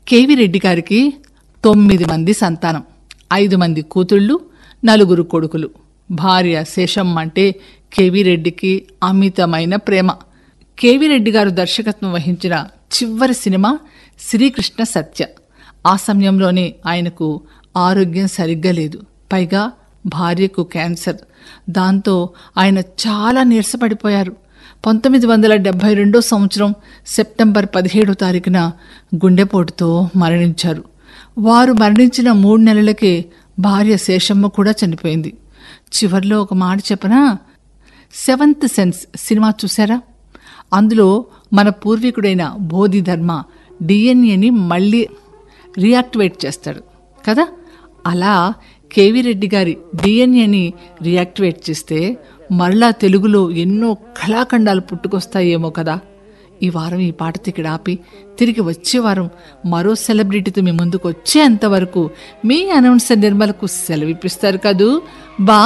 KV Reddy గారికి తొమ్మిది మంది సంతానం ఐదు మంది కూతుళ్ళు నలుగురు కొడుకులు భార్య శేషమ్మ అంటే కేవి రెడ్డికి అమితమైన ప్రేమ కేవి రెడ్డి గారు దర్శకత్వం వహించిన చివరి సినిమా శ్రీకృష్ణ సత్య ఆ సమయంలోనే ఆయనకు ఆరోగ్యం సరిగ్గా లేదు పైగా భార్యకు క్యాన్సర్ దాంతో ఆయన చాలా నీరసపడిపోయారు పంతొమ్మిది వందల డెబ్బై రెండో సంవత్సరం సెప్టెంబర్ పదిహేడో తారీఖున గుండెపోటుతో మరణించారు వారు మరణించిన మూడు నెలలకే భార్య శేషమ్మ కూడా చనిపోయింది చివర్లో ఒక మాట చెప్పనా సెవెంత్ సెన్స్ సినిమా చూసారా అందులో మన పూర్వీకుడైన బోధిధర్మ డిఎన్ఏని మళ్ళీ రియాక్టివేట్ చేస్తాడు కదా అలా కేవి రెడ్డి గారి డిఎన్ఏని రియాక్టివేట్ చేస్తే మరలా తెలుగులో ఎన్నో కళాఖండాలు పుట్టుకొస్తాయేమో కదా ఈ వారం ఈ పాట ఇక్కడ ఆపి తిరిగి వచ్చే వారం మరో సెలబ్రిటీతో మీ ముందుకు వచ్చేంత వరకు మీ అనౌన్సర్ నిర్మలకు సెలవిప్పిస్తారు కదూ బా